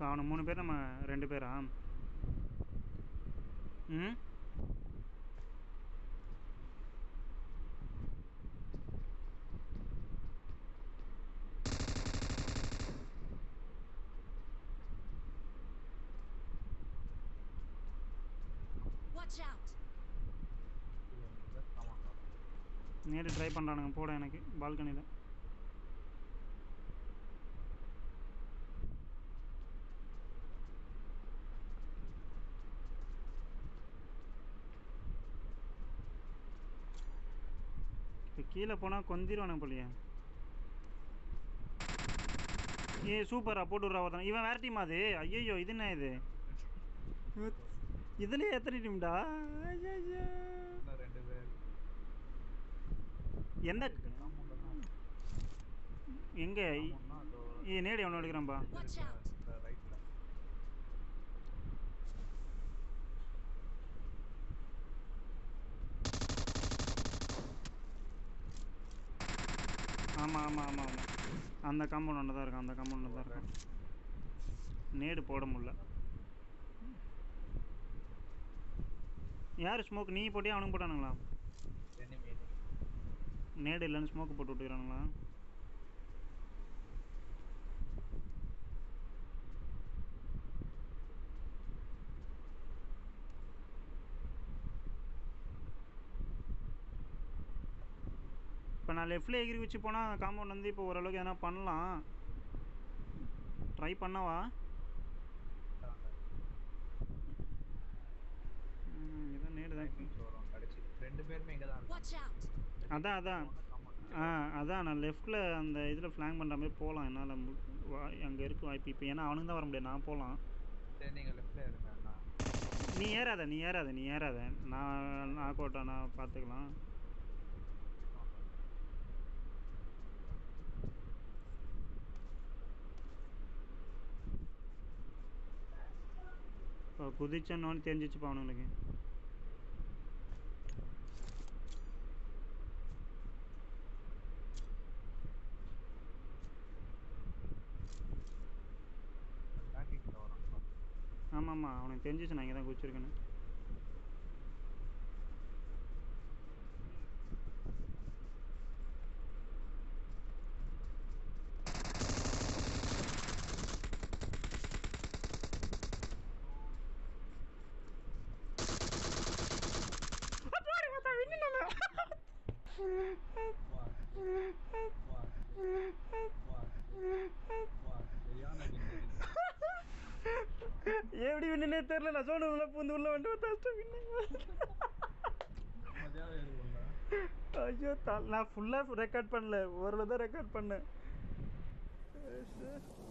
அவனை மூணு பேர் நம்ம ரெண்டு பேரா ம் Watch out! நேரு ட்ரை பண்ணுறானுங்க போட எனக்கு பால்கனியில் இப்போ கீழே போனால் கொந்திருவானுங்க போலியே ஏ சூப்பரா போட்டு விட்றா ஒருத்தன் இவன் வேற டீம் அது ஐயோ இது என்ன இது இதுலயே எத்தனை டீம்டா ஐயோ இன்னும் ரெண்டு பேர் எந்த எங்க ஆமாம்னா அதோ ஏ நேடி அவனை எடுக்கிறான்பா Watch out! இந்த ரைட்ல ஆமாம் ஆமாம் ஆமாம் ஆமாம் அந்த காம்பவுண்ட் ஒன்று தான் இருக்கான் அந்த காம்பவுண்ட் தான் இருக்கான் நேடு போட முடியல யார் ஸ்மோக் நீ போட்டியா அவனுக்கு போட்டானுங்களா enemy enemy. நேடு இல்லைன்னு ஸ்மோக்கு போட்டு விட்டுக்கிறானுங்களா இப்போ நான் லெஃப்டில் எகிரி வச்சு போனால் காம்பவுண்ட் வந்து இப்போ ஓரளவுக்கு எதனா பண்ணலாம் ட்ரை பண்ணவா தாங்க. ம், இதான் நேடு தான் timings வரும் கடைசி ரெண்டு பேருமே இங்க தான் இருக்காங்க Watch out! அதான் அதான் ஆ அதான் நான் லெஃப்ட்டில் அந்த இதில் ஃப்ளாங் பண்ணுற மாதிரி போகலாம் என்னால் அங்கே இருக்க வாய்ப்பு இப்போ ஏன்னா அவனுக்கு தான் வர முடியாது நான் போகலாம் சரி நீங்க லெஃப்ட்ல இருங்க அண்ணா நீ ஏறாத நீ ஏறாத நீ ஏறாத நான் நான் கோட்டை நான் பார்த்துக்கலாம் இப்போ குதிச்சோன்னு தெரிஞ்சிச்சுப்பா அவனுங்களுக்கு பேக்கிங்ல வரும் ஆமாம் ஆமாம் அவனுக்கு தெரிஞ்சிச்சு நான் இங்கே தான் குதிச்சிருக்கேன்னு வா வா வா வா சரியான கிண்டல். எப்படி வின்னே தெரில நான் சோனு உள்ள பூந்து உள்ள வந்து ஃபஸ்ட்டு வின்னு மதியானம் இருக்கும்ல ஐயோ த நான் ஃபுல்லாக ரெக்கார்ட் பண்ணல ஓரளவு தான் ரெக்கார்ட் பண்ணேன்